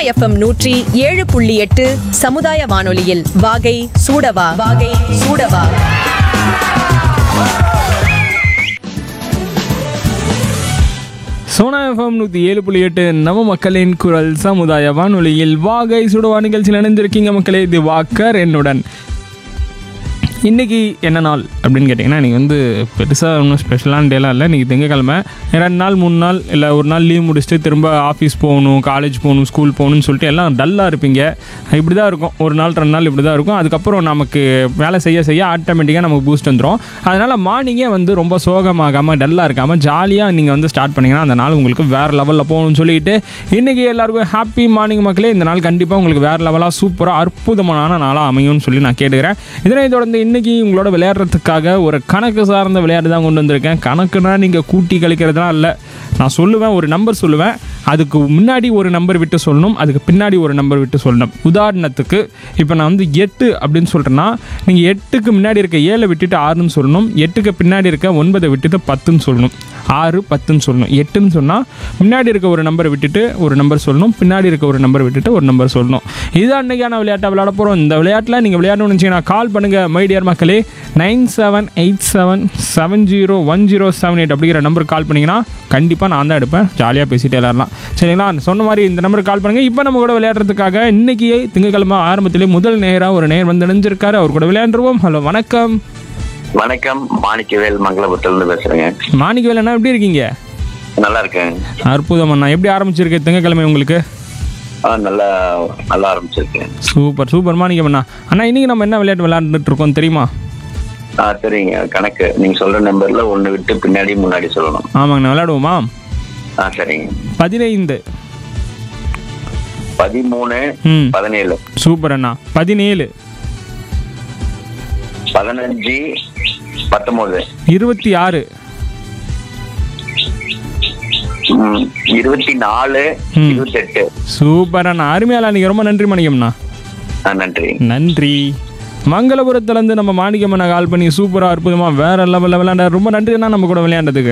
FM நூற்றி ஏழு புள்ளி எட்டு சமுதாய வானொலியில் வாகை சூடவா வாகை சூடவா சோனா எஃப்எம் நூற்றி ஏழு புள்ளி எட்டு நம்ம மக்களின் குரல் சமுதாய வானொலியில் வாகை சுடுவா நிகழ்ச்சியில் இணைந்திருக்கீங்க மக்களே இது வாக்கர் என்னுடன் இன்னைக்கு என்ன நாள் அப்படின்னு கேட்டிங்கன்னா இன்றைக்கி வந்து பெருசாக ஒன்றும் ஸ்பெஷலான டேலாம் இல்லை இன்றைக்கி திங்கக்கிழமை ரெண்டு நாள் மூணு நாள் இல்லை ஒரு நாள் லீவ் முடிச்சுட்டு திரும்ப ஆஃபீஸ் போகணும் காலேஜ் போகணும் ஸ்கூல் போகணும்னு சொல்லிட்டு எல்லாம் டல்லாக இருப்பீங்க இப்படி தான் இருக்கும் ஒரு நாள் ரெண்டு நாள் இப்படி தான் இருக்கும் அதுக்கப்புறம் நமக்கு வேலை செய்ய செய்ய ஆட்டோமேட்டிக்காக நமக்கு பூஸ்ட் வந்துடும் அதனால் மார்னிங்கே வந்து ரொம்ப சோகமாகாமல் டல்லாக இருக்காமல் ஜாலியாக நீங்கள் வந்து ஸ்டார்ட் பண்ணிங்கன்னா அந்த நாள் உங்களுக்கு வேறு லெவலில் போகணும்னு சொல்லிட்டு இன்றைக்கி எல்லாருக்கும் ஹாப்பி மார்னிங் மக்களே இந்த நாள் கண்டிப்பாக உங்களுக்கு வேறு லெவலாக சூப்பராக அற்புதமான நாளாக அமையும்னு சொல்லி நான் கேட்டுக்கிறேன் இதனை தொடர்ந்து இன்றைக்கி உங்களோட விளையாடுறதுக்காக ஒரு கணக்கு சார்ந்த விளையாட்டு தான் கொண்டு வந்திருக்கேன் கணக்குனா நீங்கள் கூட்டி கழிக்கிறதுலாம் இல்லை நான் சொல்லுவேன் ஒரு நம்பர் சொல்லுவேன் அதுக்கு முன்னாடி ஒரு நம்பர் விட்டு சொல்லணும் அதுக்கு பின்னாடி ஒரு நம்பர் விட்டு சொல்லணும் உதாரணத்துக்கு இப்போ நான் வந்து எட்டு அப்படின்னு சொல்கிறேன்னா நீங்கள் எட்டுக்கு முன்னாடி இருக்க ஏழை விட்டுட்டு ஆறுன்னு சொல்லணும் எட்டுக்கு பின்னாடி இருக்க ஒன்பதை விட்டுட்டு பத்துன்னு சொல்லணும் ஆறு பத்துன்னு சொல்லணும் எட்டுன்னு சொன்னால் முன்னாடி இருக்க ஒரு நம்பரை விட்டுட்டு ஒரு நம்பர் சொல்லணும் பின்னாடி இருக்க ஒரு நம்பர் விட்டுட்டு ஒரு நம்பர் சொல்லணும் இது அன்னைக்கான விளையாட்டை விளையாட போகிறோம் இந்த விளையாட்டில் நீங்கள் விளையாடணும்னு நினச்சிங்கன்னா கால் பண்ணுங்கள் மைடியர் மக்களே nine seven eight seven seven zero one zero seven eight அப்படிங்கிற நம்பருக்கு கால் பண்ணிங்கன்னா கண்டிப்பாக நான் தான் எடுப்பேன் ஜாலியாக பேசிட்டு விளையாடலாம் சரிங்களா சொன்ன மாதிரி இந்த நம்பருக்கு கால் பண்ணுங்கள் இப்போ நம்ம கூட விளையாடுறதுக்காக இன்னைக்கு திங்கக்கிழமை ஆரம்பத்திலே முதல் நேராக ஒரு நேர் வந்து இணைஞ்சிருக்காரு அவர் கூட விளையாண்டுருவோம் ஹலோ வணக்கம் வணக்கம் மாணிக்கவேல் மங்களபுரத்துல இருந்து பேசுறேங்க மாணிக்கவேல் அண்ணா எப்படி இருக்கீங்க நல்லா இருக்கேன் அற்புதம் அண்ணா எப்படி ஆரம்பிச்சிருக்கு திங்கக்கிழமை உங்களுக்கு ஆ நல்லா நல்லா ஆரம்பிச்சிருக்கேன் சூப்பர் சூப்பர் மாணிக்கம் அண்ணா அண்ணா இன்னைக்கு நம்ம என்ன விளையாட்டு விளையாண்டுட்டு இருக்கோம் தெரியுமா ஆ சரிங்க கணக்கு நீங்க சொல்ற நம்பர்ல ஒண்ணு விட்டு பின்னாடி முன்னாடி சொல்லணும் ஆமாங்கண்ணா விளையாடுவோமா ஆ சரிங்க பதினைந்து பதிமூணு ம் பதினேழு சூப்பர் அண்ணா பதினேழு பதினஞ்சு பத்தொன்பது இருபத்தி ஆறு ம், இருபத்தி நாலு ம். இருபத்தெட்டு சூப்பர் அண்ணா அருமையாளா நீங்கள் ரொம்ப நன்றி மாணிக்கம்ண்ணா ஆ நன்றி நன்றி மங்களபுரத்துலேருந்து நம்ம மாணிக்கம் அண்ணா கால் பண்ணி சூப்பராக அற்புதமாக வேற லெவலில் விளையாண்டார் ரொம்ப நன்றி அண்ணா நம்ம கூட விளையாண்டதுக்கு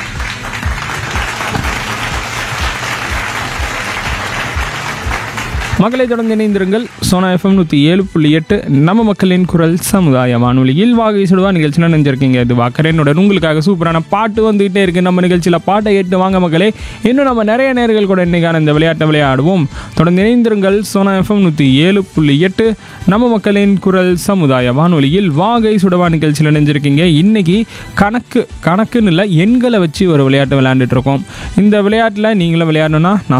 மக்களை தொடர்ந்து இணைந்திருங்கள் சோனா எஃப்எம் நூற்றி ஏழு புள்ளி எட்டு நம்ம மக்களின் குரல் சமுதாய வானொலியில் வாகை சுடுவா நிகழ்ச்சி நினைஞ்சிருக்கீங்க இது வாக்கரனுடன் உங்களுக்காக சூப்பரான பாட்டு வந்துகிட்டே இருக்கு நம்ம நிகழ்ச்சியில் பாட்டை கேட்டு வாங்க மக்களே இன்னும் நம்ம நிறைய நேர்கள் கூட இன்னைக்கான இந்த விளையாட்டை விளையாடுவோம் தொடர்ந்து இணைந்திருங்கள் சோனா எஃப்எம் நூற்றி ஏழு புள்ளி எட்டு நம்ம மக்களின் குரல் சமுதாய வானொலியில் வாகை சுடவா நிகழ்ச்சியில் இணைஞ்சிருக்கீங்க இன்னைக்கு கணக்கு கணக்குன்னு இல்லை எண்களை வச்சு ஒரு விளையாட்டு விளையாண்டுட்டு இருக்கோம் இந்த விளையாட்டில் நீங்களும் விளையாடணும்னா நான்